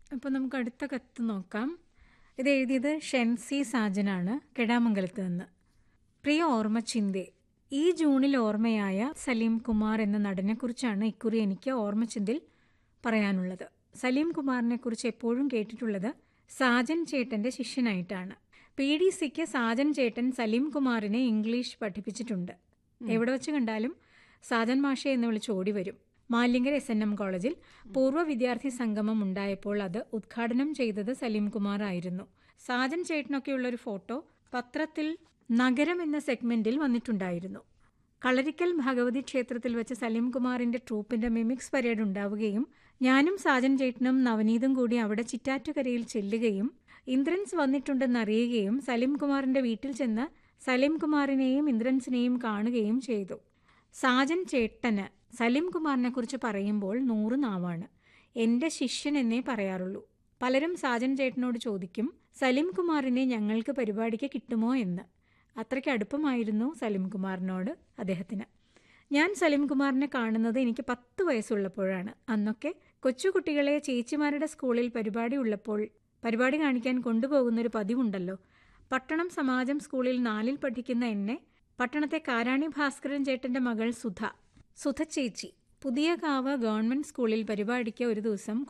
അപ്പോൾ നമുക്ക് അടുത്ത കത്ത് നോക്കാം ഇത് എഴുതിയത് ഷെൻസി സാജനാണ് കെടാമംഗലത്ത് നിന്ന് പ്രിയ ഓർമ്മ ചിന്തേ ഈ ജൂണിൽ ഓർമ്മയായ സലീം കുമാർ എന്ന നടനെക്കുറിച്ചാണ് ഇക്കുറി എനിക്ക് ഓർമ്മച്ചിന്തിൽ പറയാനുള്ളത് സലീം കുമാറിനെ കുറിച്ച് എപ്പോഴും കേട്ടിട്ടുള്ളത് സാജൻ ചേട്ടന്റെ ശിഷ്യനായിട്ടാണ് പി ഡി സിക്ക് സാജൻ ചേട്ടൻ സലീം കുമാറിനെ ഇംഗ്ലീഷ് പഠിപ്പിച്ചിട്ടുണ്ട് എവിടെ വെച്ച് കണ്ടാലും സാജൻ മാഷെ എന്ന് വിളിച്ച് ഓടി വരും മാലിങ്കര എസ് എൻ എം കോളേജിൽ പൂർവ്വ വിദ്യാർത്ഥി സംഗമം ഉണ്ടായപ്പോൾ അത് ഉദ്ഘാടനം ചെയ്തത് സലീം കുമാർ ആയിരുന്നു സാജൻ ചേട്ടനൊക്കെയുള്ള ഒരു ഫോട്ടോ പത്രത്തിൽ നഗരം എന്ന സെഗ്മെന്റിൽ വന്നിട്ടുണ്ടായിരുന്നു കളരിക്കൽ ഭഗവതി ക്ഷേത്രത്തിൽ വെച്ച് സലീം കുമാറിന്റെ ട്രൂപ്പിന്റെ മിമിക്സ് പരേഡ് ഉണ്ടാവുകയും ഞാനും സാജൻ ചേട്ടനും നവനീതും കൂടി അവിടെ ചിറ്റാറ്റുകരയിൽ ചെല്ലുകയും ഇന്ദ്രൻസ് വന്നിട്ടുണ്ടെന്ന് അറിയുകയും സലീം കുമാറിന്റെ വീട്ടിൽ ചെന്ന് സലീം കുമാറിനെയും ഇന്ദ്രൻസിനെയും കാണുകയും ചെയ്തു സാജൻ ചേട്ടന് സലീം കുമാറിനെ കുറിച്ച് പറയുമ്പോൾ നൂറ് നാവാണ് എന്റെ ശിഷ്യൻ എന്നേ പറയാറുള്ളൂ പലരും സാജൻ ചേട്ടനോട് ചോദിക്കും സലീം കുമാറിനെ ഞങ്ങൾക്ക് പരിപാടിക്ക് കിട്ടുമോ എന്ന് അത്രയ്ക്ക് അടുപ്പമായിരുന്നു സലീം കുമാറിനോട് അദ്ദേഹത്തിന് ഞാൻ സലീം കുമാറിനെ കാണുന്നത് എനിക്ക് പത്ത് വയസ്സുള്ളപ്പോഴാണ് അന്നൊക്കെ കൊച്ചുകുട്ടികളെ ചേച്ചിമാരുടെ സ്കൂളിൽ പരിപാടി ഉള്ളപ്പോൾ പരിപാടി കാണിക്കാൻ കൊണ്ടുപോകുന്നൊരു പതിവുണ്ടല്ലോ പട്ടണം സമാജം സ്കൂളിൽ നാലിൽ പഠിക്കുന്ന എന്നെ പട്ടണത്തെ കാരാണി ഭാസ്കരൻ ചേട്ടന്റെ മകൾ സുധ സുധ ചേച്ചി പുതിയ കാവ് ഗവൺമെന്റ് സ്കൂളിൽ പരിപാടിക്ക് ഒരു ദിവസം